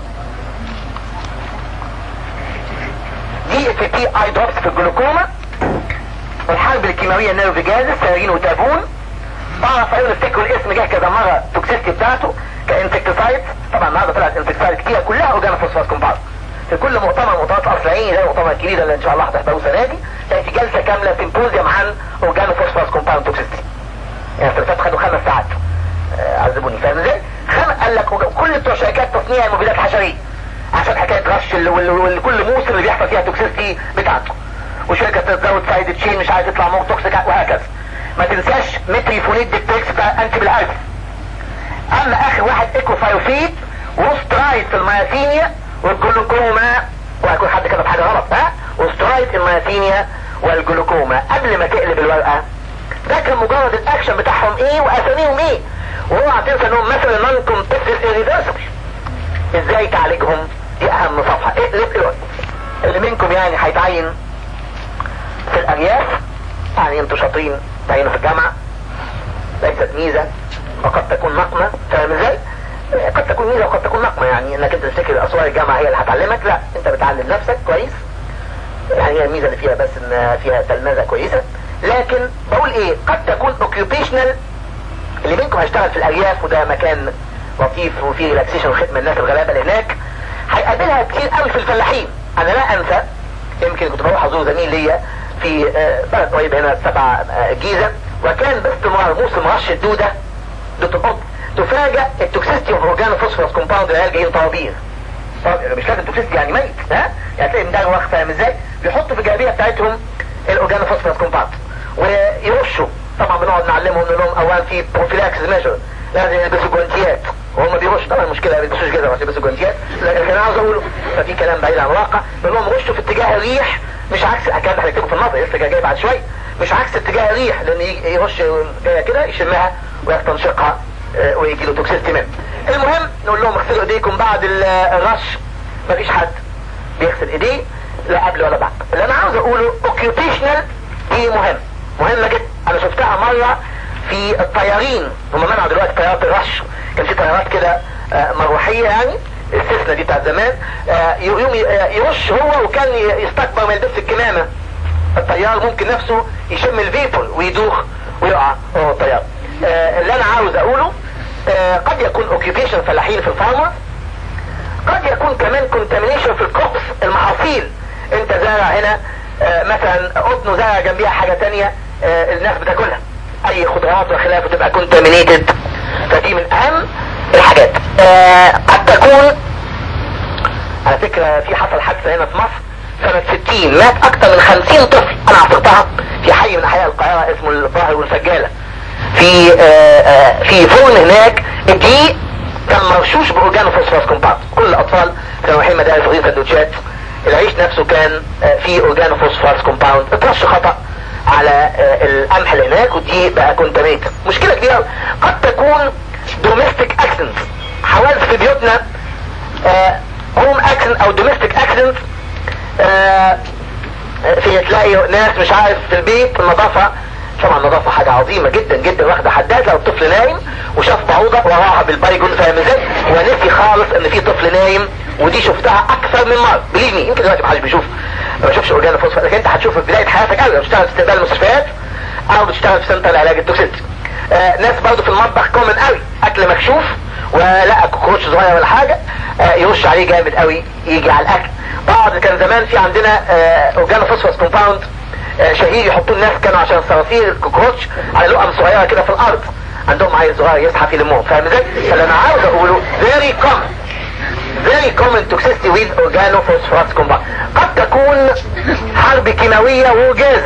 دي اف تي اي دروبس في الجلوكوما الحرب الكيماوية نيرف جازس سيرين وتابون بعرف ايون افتكروا الاسم جه كذا مرة توكسيستي بتاعته كانسكتسايد طبعا النهارده طلعت انسكتسايد كتير كلها اورجانو فوسفات كومباوند في كل مؤتمر مؤتمرات قصر عيني زي المؤتمر الكبير اللي ان شاء الله هتحضروه السنه دي تاتي جلسه كامله سيمبوزيوم عن اورجانو فوسفات كومباوند توكسيستي يعني السلسات خدوا خمس ساعات آه، عذبوني فاهم ازاي؟ خم قال لك كل بتوع شركات تصنيع المبيدات الحشريه عشان حكايه رش ال- وال- وال- كل موسم اللي بيحصل فيها توكسيستي بتاعته وشركه تزود سايد تشين مش عايز يطلع موج توكسيك وهكذا ما تنساش متريفونيت ديكتكس بتاع انتي بالالف اما اخر واحد ايكوفايوفيت وسترايد في المياسينيا والجلوكوما وهيكون حد كتب حاجه غلط ها وسترايد المياسينيا والجلوكوما قبل ما تقلب الورقه ده كان مجرد الاكشن بتاعهم ايه واساميهم ايه واوعى تنسى انهم مثلا نون كومبتيتيف ايريفرسبل ازاي تعالجهم دي اهم صفحه اقلب الورقه اللي منكم يعني هيتعين في الارياف يعني انتوا شاطرين تعينوا في الجامعه ليست ميزه وقد تكون نقمه فاهم ازاي؟ قد تكون ميزه وقد تكون نقمه يعني انك انت تفتكر اسوار الجامعه هي اللي هتعلمك لا انت بتعلم نفسك كويس يعني هي الميزه اللي فيها بس ان فيها تلمذه كويسه لكن بقول ايه قد تكون اوكيوبيشنال اللي منكم هيشتغل في الارياف وده مكان لطيف وفيه ريلاكسيشن وخدمه الناس الغلابه اللي هناك هيقابلها كتير قوي في الفلاحين انا لا انسى يمكن كنت بروح ازور زميل ليا في آه، بلد قريب هنا سبع آه، جيزه وكان باستمرار موسم رش الدوده دوت القط تفاجئ التوكسيستي اوف اورجانو فوسفورس كومباوند العيال جايين طوابير طب مش لازم توكسيستي يعني ميت ها يعني تلاقي مدروخ فاهم ازاي بيحطوا في الجلابيه بتاعتهم الاورجانو فوسفورس كومباوند ويرشوا طبعا بنقعد نعلمهم نقول لهم اولا في بروفيلاكس ميجر لازم يلبسوا جوانتيات وهم بيرشوا طبعا المشكله ما بيلبسوش كده بس يلبسوا جوانتيات لكن انا عاوز اقوله ففي كلام بعيد عن الواقع بنقول لهم رشوا في اتجاه الريح مش عكس الكلام ده هنكتبه في النظر لسه جاي جاي بعد شويه مش عكس اتجاه الريح لان يجي- يرش جايه كده يشمها ويستنشقها آه، ويجي له توكسيستي منه المهم نقول لهم اغسلوا ايديكم بعد ال- الرش مفيش حد بيغسل ايديه لا قبل ولا بعد اللي انا عاوز اقوله اوكيوبيشنال دي مهم مهمه جدا انا شفتها مره في الطيارين هم منعوا دلوقتي طيارات الرش كان في طيارات كده آه، مروحيه يعني السيسنا دي بتاعت زمان آه، يقوم ي- آه، يرش هو وكان ي- يستكبر ما يلبسش الكمامه الطيار ممكن نفسه يشم الفيبر ويدوخ ويقع هو الطيار آه، اللي انا عاوز اقوله آه، قد يكون اوكيوبيشن فلاحين في الفارما قد يكون كمان كونتامينيشن في الكوبس المحاصيل انت زارع هنا آه، مثلا قطن وزارع جنبيها حاجة تانية آه، الناس بتاكلها اي خضروات وخلافه تبقى كونتامينيتد فدي من اهم الحاجات آه، قد تكون على فكرة في حصل حادثة هنا في مصر سنة 60 مات اكتر من 50 طفل انا عصرتها في حي من احياء القاهرة اسمه الظاهر والفجالة في آه، آه، في فرن هناك الدقيق كان مرشوش باورجانو فوسفورس كومباوند كل الاطفال كانوا رايحين مدارس واخدين سندوتشات العيش نفسه كان آه، فيه اورجانو فوسفورس كومباوند اترش خطا على آه، القمح اللي هناك ودي بقى كونتاميت مشكله كبيره قد تكون دوميستيك اكسنت حوادث في بيوتنا هوم اكسنت او دوميستيك اكسنت في تلاقي ناس مش عارف في البيت النظافة طبعا النظافة حاجة عظيمة جدا جدا واخدة حداد لو الطفل نايم وشاف بعوضة وراها بالبايجون فاهم ازاي ونسي خالص ان في طفل نايم ودي شفتها اكثر من مره بليف مي يمكن دلوقتي محدش بيشوف ما بشوفش اورجانو فوسفات لكن انت هتشوف في بدايه حياتك قوي لو بتشتغل في استقبال المستشفيات او بتشتغل في سنتر العلاج التوكسيتي آه ناس برضه في المطبخ كومن قوي اكل مكشوف ولقى كوكروتش صغير ولا حاجه آه يرش عليه جامد قوي يجي على الاكل بعض كان زمان في عندنا آه اورجانو فوسفاس كومباوند آه شهير يحطوا الناس كانوا عشان صراصير الكوكروتش على لقم صغيره كده في الارض عندهم عيل صغير يزحف يلمهم فاهم ازاي؟ فاللي انا عاوز اقوله very common very common toxicity with organophosphorus compound قد تكون حرب كيماوية وجاز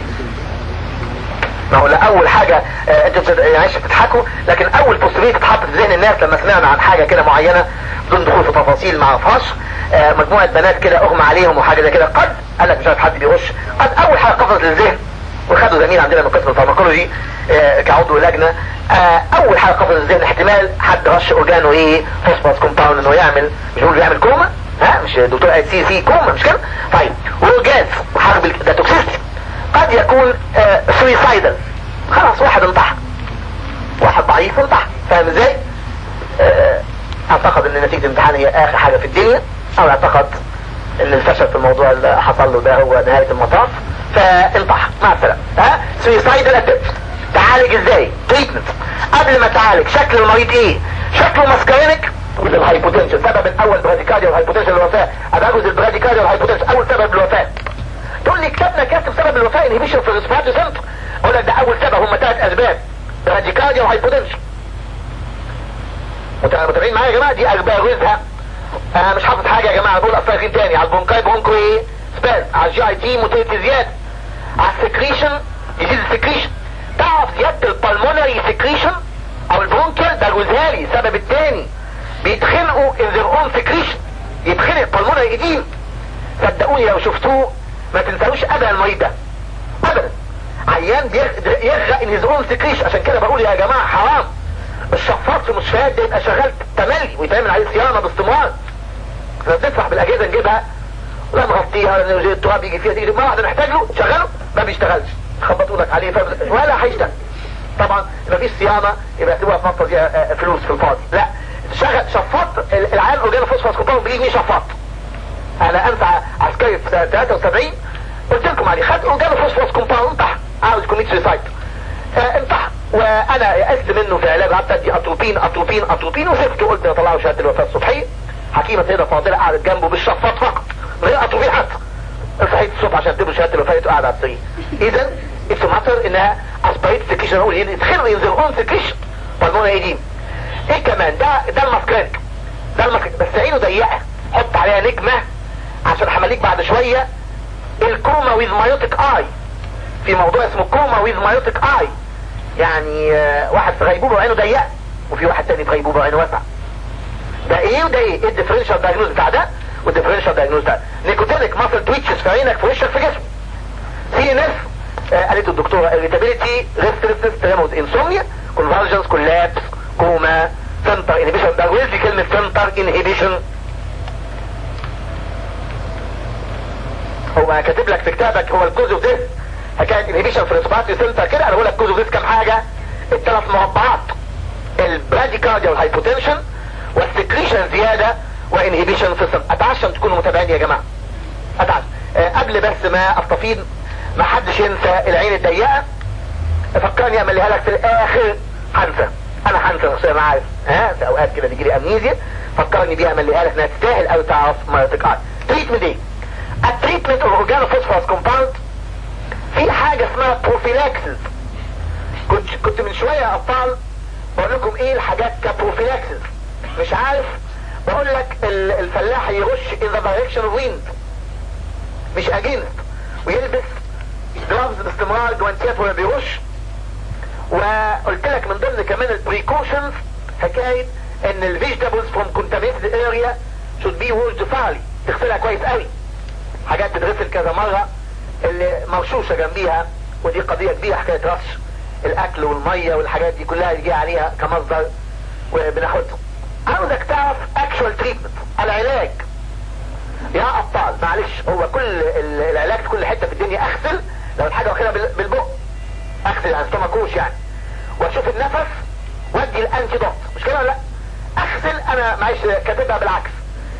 ما هو لا اول حاجة آه انتوا بتد... يعني بتضحكوا لكن اول بوستريه تتحط في ذهن الناس لما سمعنا عن حاجة كده معينة بدون دخول في تفاصيل ما اعرفهاش آه مجموعة بنات كده اغمى عليهم وحاجة زي كده قد قال لك مش عارف حد بيغش قد اول حاجة قفزت للذهن وخدوا زميل عندنا من قسم الفارماكولوجي آه كعضو لجنة آه اول حاجة قفزت للذهن احتمال حد رش اورجانو ايه فوسفاس كومباوند انه يعمل مش بيقول يعمل كوما ها مش دكتور قال سي سي كوما مش كده طيب وجاز حرب ده توكسيستي قد يكون آه سويسايدل خلاص واحد انتحر واحد ضعيف انتحر فاهم ازاي آه اعتقد ان نتيجة الامتحان هي اخر حاجة في الدنيا او اعتقد ان الفشل في الموضوع اللي حصل له ده هو نهاية المطاف فانتحر مع السلامة ها سويسايدل اتمت تعالج ازاي تريتمنت قبل ما تعالج شكل المريض ايه شكله ماسكارينك الهايبوتنشن سبب الاول براديكارديا والهايبوتنشن الوفاة اباجوز البراديكارديا والهايبوتنشن اول سبب الوفاة تقول لي كتبنا كاتب سبب الوفاة انهبيشن في الريسبيراتوري سنتر اقول لك ده اول سبب هم ثلاث اسباب براديكارديا وهايبوتنشن متابعين معايا يا جماعه دي ارباغوزها انا مش حاطط حاجه يا جماعه بقول اصلا تاني على البونكاي بونكو ايه سباز على الجي اي تي موتيلتي زياده على السكريشن ديزيز السكريشن تعرف زياده البلمونري سكريشن او البرونكيال ده جوزهالي السبب الثاني بيتخنقوا in their own secretion يتخنق بالمونري ايدين صدقوني لو شفتوه ما تنساوش ابدا المريض ده ابدا عيان يغرق in his own secretion عشان كده بقول يا جماعه حرام الشفاط في المستشفيات ده يبقى شغال تملي ويتعمل عليه صيانه باستمرار احنا بنسمح بالاجهزه نجيبها لا نغطيها التراب يجي فيها تيجي ما واحد نحتاج له شغله ما بيشتغلش خبطوا لك عليه ولا هيشتغل طبعا ما فيش صيانه يبقى تبقى تنطر فيها فلوس في الفاضي لا شغل شفاط العيال اورجانو فوسفاس كومباوند بيجي مين شفاط انا انسى عسكري في 73 قلت لكم عليه خد اورجانو فوسفاس كومباوند انتحر عاوز كوميت سويسايد انتحر وانا يأست منه في علاج قعدت ادي اتروبين اتروبين اتروبين وسبته قلت اطلعه شهاده الوفاه الصبحيه حكيمه سيده فاضله قعدت جنبه بالشفاط فقط من غير اتروبين حتى صحيت الصبح عشان اديله شهاده الوفاه وقعد على السرير اذا اتس ماتر انها اسبريت سكيشن اقول يتخنق ينزل اون سكيشن بالمونة ايدين ايه كمان ده ده الماسكرينك ده الماسكرينك بس عينه ضيقه حط عليها نجمه عشان همليك بعد شويه الكوما ويز مايوتيك اي في موضوع اسمه كوما ويز مايوتيك اي يعني آه واحد في غيبوبه وعينه ضيقه وفي واحد تاني في غيبوبه وعينه واسعه ده ايه وده ايه ايه الديفرنشال دايجنوز بتاع ده والديفرنشال دايجنوز بتاع نيكوتينيك ماسل تويتشز في عينك في وشك في جسمك سي ان اف قالت الدكتورة irritability restlessness tremors insomnia convulsions collapse كوما center inhibition ده ويز كلمة center inhibition هو كاتب لك في كتابك هو الكوز اوف ذس حكاية inhibition في respiratory center كده انا بقول لك كوز اوف ذس كام حاجة الثلاث مربعات البراديكارديا والهايبوتنشن والسكريشن زيادة وانهبيشن في السم اتعشم تكونوا متابعين يا جماعة اتعشم أه قبل بس ما استفيض ما حدش ينسى العين الضيقه فكرني اعملها لك في الاخر هنسى انا هنسى شخصيا انا عارف ها في اوقات كده بيجي لي امنيزيا فكرني بيها اعملها لك انها تستاهل قوي تعرف مرضك اه تريتمنت ايه التريتمنت اوف اورجانو فوسفورس كومباوند في حاجه اسمها بروفيلاكسس كنت كنت من شويه يا ابطال بقول لكم ايه الحاجات كبروفيلاكسس مش عارف بقول لك الفلاح يرش in the direction of wind مش against ويلبس جلافز باستمرار جوانتيات ولا بيرش وقلت لك من ضمن كمان البريكوشنز حكاية ان الفيجيتابلز فروم كونتامينتد اريا should be washed thoroughly تغسلها كويس قوي حاجات تتغسل كذا مرة اللي مرشوشة جنبيها ودي قضية كبيرة حكاية رش الاكل والمية والحاجات دي كلها يجي عليها كمصدر وبناخدها عاوزك تعرف اكشوال تريتمنت العلاج يا ابطال معلش هو كل العلاج في كل حته في الدنيا اغسل لو الحاجه واخدها بالبق اغسل يعني ستوماكوش يعني واشوف النفس وادي الانتي دوت مش كده ولا لا اغسل انا معلش كاتبها بالعكس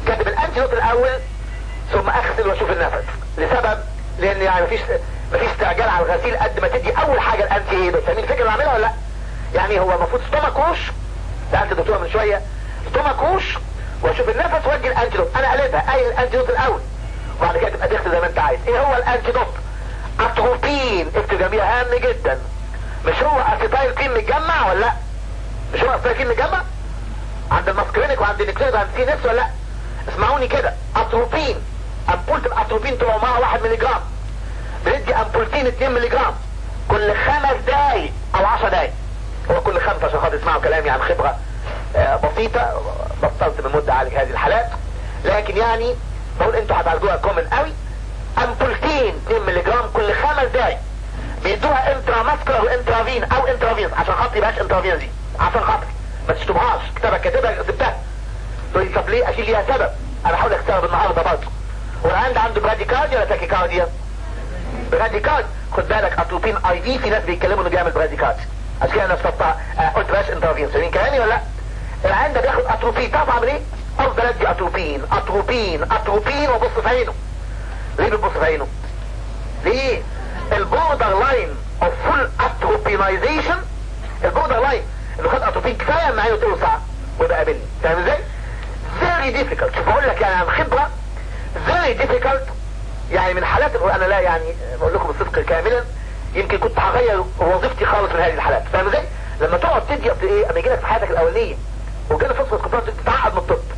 كاتب الانتيدوت الاول ثم اغسل واشوف النفس لسبب لان يعني مفيش مفيش استعجال على الغسيل قد ما تدي اول حاجه الانتي ايه فاهمين الفكره اللي عاملها ولا لا يعني هو المفروض ستوماكوش ده انت دكتوره من شويه ستوماكوش واشوف النفس وادي الانتيدوت انا قلبها اي الانتيدوت الاول وبعد كده تبقى تغسل زي ما انت عايز ايه هو الانتيدوت اتروبين اكتب جميع هام جدا مش هو اسيتايل كين متجمع ولا لا مش هو اسيتايل كين متجمع عند الماسكرينيك وعند النكليد وعند سي نفس ولا لا اسمعوني كده اتروبين امبولة الاتروبين طلعوا معاها 1 ملي جرام بندي امبولتين 2 ملي جرام كل خمس دقايق او 10 دقايق هو كل خمسة عشان خاطر يسمعوا كلامي عن خبرة آه، بسيطة بطلت من مدة اعالج هذه الحالات لكن يعني بقول انتوا هتعالجوها كومن قوي امبولتين 2 ملي جرام كل خمس دقايق بيدوها انترا ماسكولار وانترافين او انترافينز عشان خاطر يبقاش انترافينز دي عشان خاطر ما تشتمهاش كتابك كاتبها سبتها تقول لي طب ليه اشيل ليها سبب انا هحاول اكتبها النهارده برضه والعند عنده براديكارديا ولا تاكيكارديا براديكارد خد بالك اتروبين اي في في ناس بيتكلموا انه بيعمل براديكارد عشان كده انا استطاع قلت باش انترافين سامعين كلامي ولا لا العند ده بياخد اتروبين تعرف اعمل ايه افضل ادي اتروبين اتروبين اتروبين وابص في عينه ليه بتبص في عينه ليه البوردر لاين اوف فول اتروبينايزيشن البوردر لاين انه خد اتروبين كفايه ما عينه توسع ويبقى قابلني فاهم ازاي very difficult شوف بقول لك يعني عن خبره very difficult يعني من حالات انا لا يعني بقول لكم الصدق كاملا يمكن كنت هغير وظيفتي خالص من هذه الحالات فاهم ازاي لما تقعد تدي ايه اما يجي لك في حياتك الاولانيه وجالي فرصه قطار تتعقد من الطب